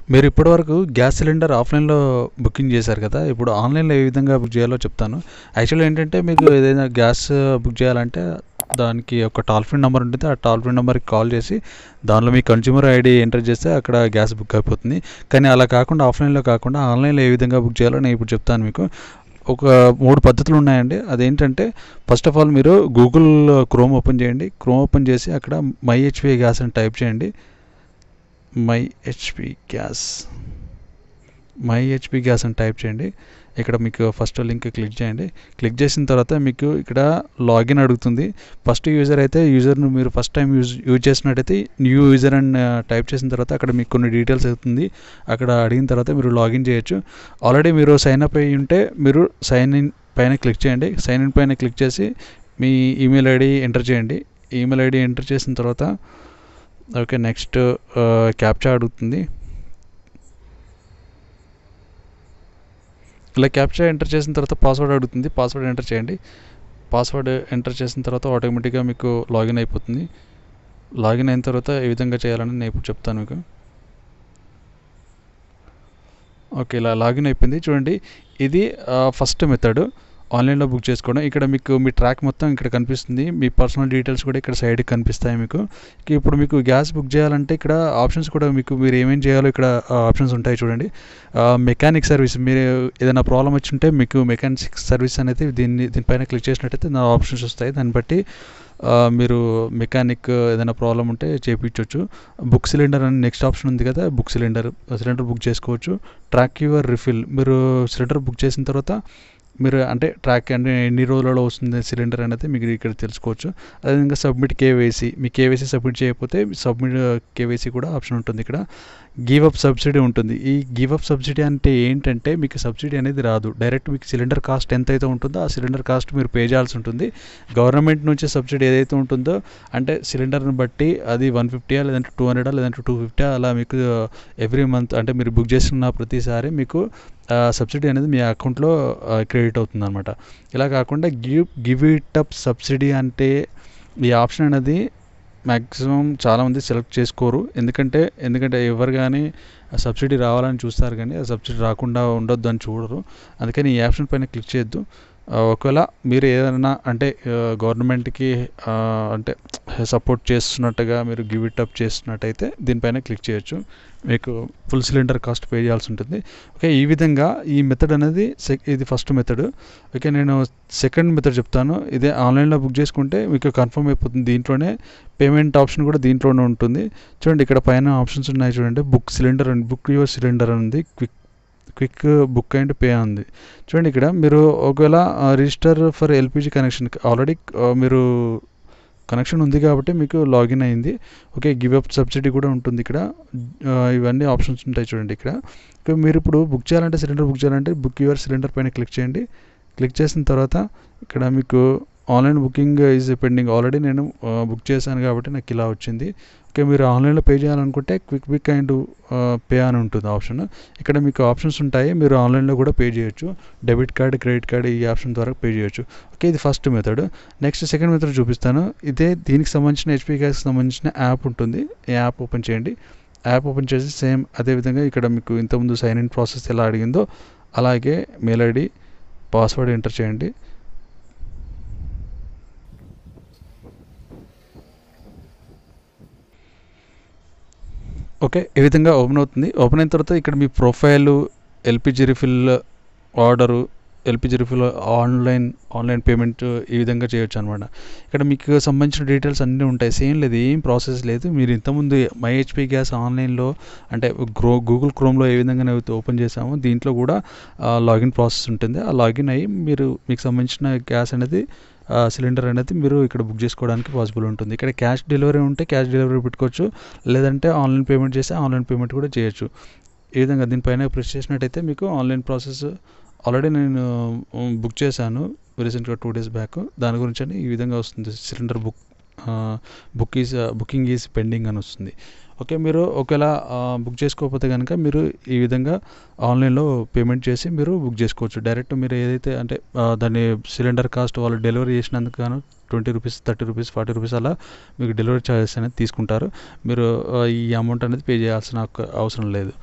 మీరు ఇప్పటివరకు gas cylinder ఆఫ్లైన్లో బుకింగ్ చేశారు కదా ఇప్పుడు ఆన్లైన్లో ఏ విధంగా బుక్ చేయాలో చెప్తాను యాక్చువల్లీ ఏంటంటే మీకు ఏదైనా గ్యాస్ బుక్ చేయాలంటే దానికి ఒక టోల్ ఫ్రీ నెంబర్ ఉంటుంది ఆ టోల్ ఫ్రీ నెంబర్కి కాల్ చేసి దానిలో మీ కన్జ్యూమర్ ఐడి ఎంటర్ చేస్తే అక్కడ గ్యాస్ బుక్ అయిపోతుంది కానీ అలా కాకుండా ఆఫ్లైన్లో కాకుండా ఆన్లైన్లో ఏ విధంగా బుక్ చేయాలో నేను ఇప్పుడు చెప్తాను మీకు ఒక మూడు పద్ధతులు ఉన్నాయండి అదేంటంటే ఫస్ట్ ఆఫ్ ఆల్ మీరు గూగుల్ క్రోమ్ ఓపెన్ చేయండి క్రోమ్ ఓపెన్ చేసి అక్కడ మై హెచ్పి గ్యాస్ అని టైప్ చేయండి my HP gas my HP gas అని టైప్ చేయండి ఇక్కడ మీకు ఫస్ట్ లింక్ క్లిక్ చేయండి క్లిక్ చేసిన తర్వాత మీకు ఇక్కడ లాగిన్ అడుగుతుంది ఫస్ట్ యూజర్ అయితే యూజర్ను మీరు ఫస్ట్ టైం యూజ్ యూజ్ చేసినట్టయితే న్యూ యూజర్ అని టైప్ చేసిన తర్వాత అక్కడ మీకు కొన్ని డీటెయిల్స్ అవుతుంది అక్కడ అడిగిన తర్వాత మీరు లాగిన్ చేయొచ్చు ఆల్రెడీ మీరు సైన్ అప్ అయ్యి ఉంటే మీరు సైన్ ఇన్ పైన క్లిక్ చేయండి సైన్ ఇన్ పైన క్లిక్ చేసి మీ ఈమెయిల్ ఐడి ఎంటర్ చేయండి ఈమెయిల్ ఐడి ఎంటర్ చేసిన తర్వాత ఓకే నెక్స్ట్ క్యాప్చా అడుగుతుంది ఇలా క్యాప్చా ఎంటర్ చేసిన తర్వాత పాస్వర్డ్ అడుగుతుంది పాస్వర్డ్ ఎంటర్ చేయండి పాస్వర్డ్ ఎంటర్ చేసిన తర్వాత ఆటోమేటిక్గా మీకు లాగిన్ అయిపోతుంది లాగిన్ అయిన తర్వాత ఏ విధంగా చేయాలని నేను ఇప్పుడు చెప్తాను మీకు ఓకే ఇలా లాగిన్ అయిపోయింది చూడండి ఇది ఫస్ట్ మెథడ్ ఆన్లైన్లో బుక్ చేసుకోవడం ఇక్కడ మీకు మీ ట్రాక్ మొత్తం ఇక్కడ కనిపిస్తుంది మీ పర్సనల్ డీటెయిల్స్ కూడా ఇక్కడ సైడ్కి కనిపిస్తాయి మీకు ఇప్పుడు మీకు గ్యాస్ బుక్ చేయాలంటే ఇక్కడ ఆప్షన్స్ కూడా మీకు మీరు ఏమేం చేయాలో ఇక్కడ ఆప్షన్స్ ఉంటాయి చూడండి మెకానిక్ సర్వీస్ మీరు ఏదైనా ప్రాబ్లం వచ్చి ఉంటే మీకు మెకానిక్ సర్వీస్ అనేది దీన్ని దీనిపైన క్లిక్ చేసినట్టయితే నా ఆప్షన్స్ వస్తాయి దాన్ని బట్టి మీరు మెకానిక్ ఏదైనా ప్రాబ్లం ఉంటే చేయించవచ్చు బుక్ సిలిండర్ అని నెక్స్ట్ ఆప్షన్ ఉంది కదా బుక్ సిలిండర్ సిలిండర్ బుక్ చేసుకోవచ్చు ట్రాక్ యువర్ రిఫిల్ మీరు సిలిండర్ బుక్ చేసిన తర్వాత మీరు అంటే ట్రాక్ అంటే ఎన్ని రోజులలో వస్తుంది సిలిండర్ అనేది మీకు ఇక్కడ తెలుసుకోవచ్చు అదేవిధంగా సబ్మిట్ కేవైసీ మీ కేవైసీ సబ్మిట్ చేయకపోతే సబ్మిట్ కేవైసీ కూడా ఆప్షన్ ఉంటుంది ఇక్కడ గివ్ అప్ సబ్సిడీ ఉంటుంది ఈ గివ్ అప్ సబ్సిడీ అంటే ఏంటంటే మీకు సబ్సిడీ అనేది రాదు డైరెక్ట్ మీకు సిలిండర్ కాస్ట్ ఎంత అయితే ఉంటుందో ఆ సిలిండర్ కాస్ట్ మీరు పే చేయాల్సి ఉంటుంది గవర్నమెంట్ నుంచి సబ్సిడీ ఏదైతే ఉంటుందో అంటే సిలిండర్ని బట్టి అది వన్ ఫిఫ్టీయా లేదంటే టూ హండ్రెడా లేదంటే టూ ఫిఫ్టీ అలా మీకు ఎవ్రీ మంత్ అంటే మీరు బుక్ చేస్తున్న ప్రతిసారి మీకు సబ్సిడీ అనేది మీ అకౌంట్లో క్రెడిట్ అవుతుంది అనమాట ఇలా కాకుండా give give it up subsidy అంటే ఈ ఆప్షన్ అనేది మ్యాక్సిమం చాలామంది సెలెక్ట్ చేసుకోరు ఎందుకంటే ఎందుకంటే ఎవరు కానీ సబ్సిడీ రావాలని చూస్తారు కానీ ఆ సబ్సిడీ రాకుండా ఉండొద్దు అని చూడరు అందుకని ఈ ఆప్షన్ పైన క్లిక్ చేయొద్దు ఒకవేళ మీరు ఏదైనా అంటే గవర్నమెంట్కి అంటే సపోర్ట్ చేస్తున్నట్టుగా మీరు గివ్ ఇట్ అప్ చేస్తున్నట్టయితే దీనిపైన క్లిక్ చేయొచ్చు మీకు ఫుల్ సిలిండర్ కాస్ట్ పే చేయాల్సి ఉంటుంది ఓకే ఈ విధంగా ఈ మెథడ్ అనేది ఇది ఫస్ట్ మెథడ్ ఓకే నేను సెకండ్ మెథడ్ చెప్తాను ఇదే ఆన్లైన్లో బుక్ చేసుకుంటే మీకు కన్ఫర్మ్ అయిపోతుంది దీంట్లోనే పేమెంట్ ఆప్షన్ కూడా దీంట్లోనే ఉంటుంది చూడండి ఇక్కడ పైన ఆప్షన్స్ ఉన్నాయి చూడండి book cylinder and book your cylinder ఉంది quick quick book and pay ఉంది చూడండి ఇక్కడ మీరు ఒకవేళ register for LPG connection already మీరు కనెక్షన్ ఉంది కాబట్టి మీకు లాగిన్ అయింది ఓకే గివ్ అప్ సబ్సిడీ కూడా ఉంటుంది ఇక్కడ ఇవన్నీ ఆప్షన్స్ ఉంటాయి చూడండి ఇక్కడ మీరు ఇప్పుడు బుక్ చేయాలంటే సిలిండర్ బుక్ చేయాలంటే బుక్ యువర్ సిలిండర్ పైన క్లిక్ చేయండి క్లిక్ చేసిన తర్వాత ఇక్కడ మీకు online booking is pending already నేను బుక్ చేశాను కాబట్టి నాకు ఇలా వచ్చింది ఓకే మీరు ఆన్లైన్లో పే చేయాలనుకుంటే క్విక్ బిక్ అండ్ పే అని ఉంటుంది ఆప్షన్ ఇక్కడ మీకు ఆప్షన్స్ ఉంటాయి మీరు ఆన్లైన్లో కూడా పే చేయొచ్చు డెబిట్ కార్డ్ క్రెడిట్ కార్డ్ ఈ ఆప్షన్ ద్వారా పే చేయొచ్చు ఓకే ఇది first method next second method చూపిస్తాను ఇదే దీనికి సంబంధించిన హెచ్పీ గ్యాస్కి సంబంధించిన యాప్ ఉంటుంది ఈ యాప్ ఓపెన్ చేయండి యాప్ ఓపెన్ చేసి సేమ్ అదేవిధంగా ఇక్కడ మీకు ఇంతకుముందు సైన్ ఇన్ ప్రాసెస్ ఎలా అడిగిందో అలాగే మెయిల్ ఐడి పాస్వర్డ్ ఎంటర్ చేయండి ఓకే ఈ విధంగా ఓపెన్ అవుతుంది ఓపెన్ అయిన తర్వాత ఇక్కడ మీ profile LPG refill order LPG refill online online payment ఈ విధంగా చేయొచ్చు అనమాట ఇక్కడ మీకు సంబంధించిన డీటెయిల్స్ అన్నీ ఉంటాయి సేమ్ లేదు ఏం ప్రాసెస్ లేదు మీరు ఇంతకుముందు మై హెచ్పి గ్యాస్ ఆన్లైన్లో అంటే గ్రో గూగుల్ క్రోమ్లో ఏ విధంగా అయితే ఓపెన్ చేసామో దీంట్లో కూడా లాగిన్ ప్రాసెస్ ఉంటుంది ఆ లాగిన్ అయ్యి మీరు మీకు సంబంధించిన గ్యాస్ అనేది సిలిండర్ అనేది మీరు ఇక్కడ బుక్ చేసుకోవడానికి పాసిబుల్ ఉంటుంది ఇక్కడ క్యాష్ డెలివరీ ఉంటే క్యాష్ డెలివరీ పెట్టుకోవచ్చు లేదంటే ఆన్లైన్ పేమెంట్ చేస్తే ఆన్లైన్ పేమెంట్ కూడా చేయొచ్చు ఈ విధంగా దీనిపైన ప్రెస్ చేసినట్టయితే మీకు ఆన్లైన్ ప్రాసెస్ ఆల్రెడీ నేను బుక్ చేశాను రీసెంట్గా టూ డేస్ బ్యాక్ దాని గురించి అని ఈ విధంగా వస్తుంది cylinder book book is booking is pending అని వస్తుంది ఓకే మీరు ఒకవేళ బుక్ చేసుకోకపోతే కనుక మీరు ఈ విధంగా ఆన్లైన్లో పేమెంట్ చేసి మీరు బుక్ చేసుకోవచ్చు డైరెక్ట్ మీరు ఏదైతే అంటే దాన్ని సిలిండర్ కాస్ట్ వాళ్ళు డెలివరీ చేసినందుకు గాను twenty rupees thirty rupees forty rupees అలా మీకు డెలివరీ ఛార్జెస్ అనేది తీసుకుంటారు మీరు ఈ అమౌంట్ అనేది పే చేయాల్సిన అవసరం లేదు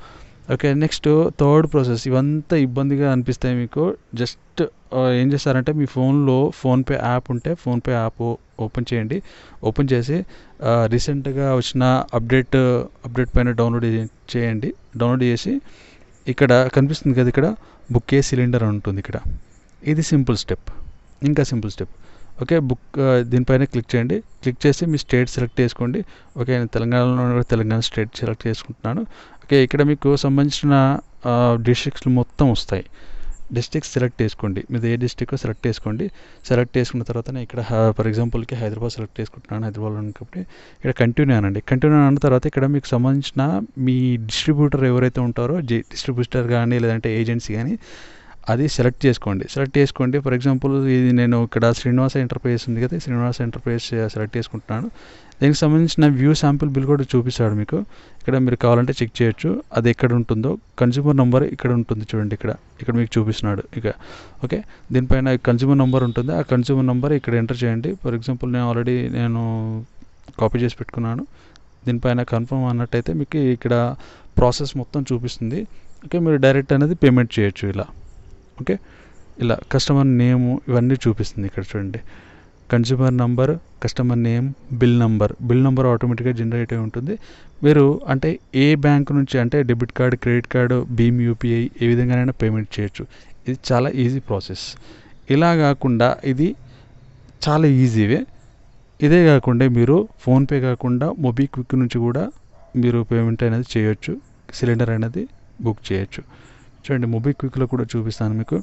ఓకే నెక్స్ట్ థర్డ్ ప్రాసెస్ ఇవంతా ఇబ్బందిగా అనిపిస్తాయి మీకు జస్ట్ ఏం చేస్తారంటే మీ ఫోన్లో ఫోన్పే యాప్ ఉంటే ఫోన్పే యాప్ ఓపెన్ చేయండి ఓపెన్ చేసి రీసెంట్గా వచ్చిన అప్డేట్ అప్డేట్ పైన డౌన్లోడ్ చేయండి డౌన్లోడ్ చేసి ఇక్కడ కనిపిస్తుంది కదా ఇక్కడ బుక్ ఏ సిలిండర్ అని ఉంటుంది ఇక్కడ ఇది సింపుల్ స్టెప్ ఇంకా సింపుల్ స్టెప్ ఓకే బుక్ దీనిపైన క్లిక్ చేయండి క్లిక్ చేసి మీ స్టేట్ సెలెక్ట్ చేసుకోండి ఓకే నేను తెలంగాణలో ఉన్న తెలంగాణ స్టేట్ సెలెక్ట్ చేసుకుంటున్నాను ఓకే ఇక్కడ మీకు సంబంధించిన డిస్ట్రిక్ట్స్ మొత్తం వస్తాయి డిస్ట్రిక్ట్స్ సెలెక్ట్ చేసుకోండి మీరు ఏ డిస్ట్రిక్ట్ సెలెక్ట్ చేసుకోండి సెలెక్ట్ చేసుకున్న తర్వాత నేను ఇక్కడ ఫర్ ఎగ్జాంపుల్కి హైదరాబాద్ సెలెక్ట్ చేసుకుంటున్నాను హైదరాబాద్ కాబట్టి ఇక్కడ కంటిన్యూ అనండి కంటిన్యూ అన్న తర్వాత ఇక్కడ మీకు సంబంధించిన మీ డిస్ట్రిబ్యూటర్ ఎవరైతే ఉంటారో డిస్ట్రిబ్యూటర్ కానీ లేదంటే ఏజెన్సీ కానీ అది సెలెక్ట్ చేసుకోండి సెలెక్ట్ చేసుకోండి ఫర్ ఎగ్జాంపుల్ ఇది నేను ఇక్కడ శ్రీనివాస ఎంటర్ప్రైజెస్ ఉంది కదా శ్రీనివాస ఎంటర్ప్రైజెస్ సెలెక్ట్ చేసుకుంటున్నాను దీనికి సంబంధించిన వ్యూ శాంపిల్ బిల్ కూడా చూపిస్తాడు మీకు ఇక్కడ మీరు కావాలంటే చెక్ చేయొచ్చు అది ఎక్కడ ఉంటుందో కన్జ్యూమర్ నెంబర్ ఇక్కడ ఉంటుంది చూడండి ఇక్కడ ఇక్కడ మీకు చూపిస్తున్నాడు ఇక ఓకే దీనిపైన కన్జ్యూమర్ నెంబర్ ఉంటుంది ఆ కన్జ్యూమర్ నెంబర్ ఇక్కడ ఎంటర్ చేయండి ఫర్ ఎగ్జాంపుల్ నేను ఆల్రెడీ నేను కాపీ చేసి పెట్టుకున్నాను దీనిపైన కన్ఫర్మ్ అన్నట్టయితే మీకు ఇక్కడ ప్రాసెస్ మొత్తం చూపిస్తుంది ఓకే మీరు డైరెక్ట్ అనేది పేమెంట్ చేయొచ్చు ఇలా ఓకే ఇలా కస్టమర్ నేము ఇవన్నీ చూపిస్తుంది ఇక్కడ చూడండి consumer number customer name bill number bill number ఆటోమేటిక్గా జనరేట్ అయి ఉంటుంది మీరు అంటే ఏ బ్యాంక్ నుంచి అంటే డెబిట్ కార్డ్ క్రెడిట్ కార్డు భీమ్ యూపీఐ ఏ విధంగానైనా పేమెంట్ చేయొచ్చు ఇది చాలా ఈజీ ప్రాసెస్ ఇలా కాకుండా ఇది చాలా ఈజీవే ఇదే కాకుండా మీరు ఫోన్పే కాకుండా మొబిక్విక్ నుంచి కూడా మీరు పేమెంట్ అనేది చేయొచ్చు సిలిండర్ అనేది బుక్ చేయొచ్చు చూడండి మొబిక్విక్లో కూడా చూపిస్తాను మీకు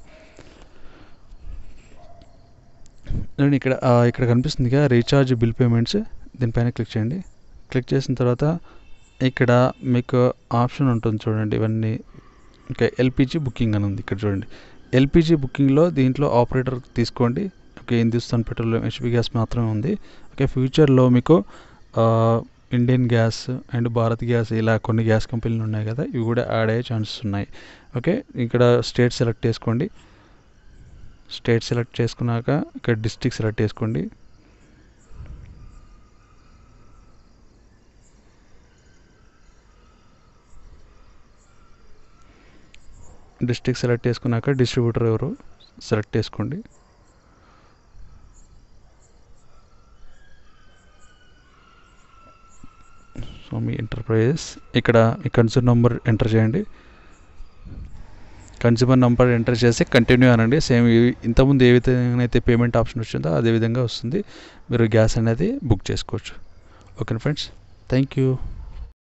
చూడండి ఇక్కడ ఇక్కడ కనిపిస్తుంది కదా రీఛార్జ్ బిల్ పేమెంట్స్ దీనిపైన క్లిక్ చేయండి క్లిక్ చేసిన తర్వాత ఇక్కడ మీకు ఆప్షన్ ఉంటుంది చూడండి ఇవన్నీ ఇంకా ఎల్పిజి బుకింగ్ అని ఉంది ఇక్కడ చూడండి ఎల్పిజి బుకింగ్లో దీంట్లో ఆపరేటర్ తీసుకోండి okay Hindustan petroleum HP gas మాత్రమే ఉంది ఓకే ఫ్యూచర్లో మీకు Indian gas and Bharat gas ఇలా కొన్ని గ్యాస్ కంపెనీలు ఉన్నాయి కదా ఇవి కూడా యాడ్ అయ్యే ఛాన్సెస్ ఉన్నాయి ఓకే ఇక్కడ స్టేట్ సెలెక్ట్ చేసుకోండి స్టేట్ సెలెక్ట్ చేసుకున్నాక ఇక్కడ డిస్టిక్ సెలెక్ట్ చేసుకోండి డిస్టిక్ సెలెక్ట్ చేసుకున్నాక డిస్ట్రిబ్యూటర్ ఎవరు సెలెక్ట్ చేసుకోండి సో మీ ఎంటర్ప్రైజెస్ ఇక్కడ మీ కన్సూమర్ నెంబర్ ఎంటర్ చేయండి కన్జ్యూమర్ నెంబర్ ఎంటర్ చేసి కంటిన్యూ అనండి సేమ్ ఇంతకుముందు ఏ విధంగా అయితే పేమెంట్ ఆప్షన్ వచ్చిందో అదే విధంగా వస్తుంది మీరు గ్యాస్ అనేది బుక్ చేసుకోవచ్చు ఓకే ఫ్రెండ్స్ థ్యాంక్ యూ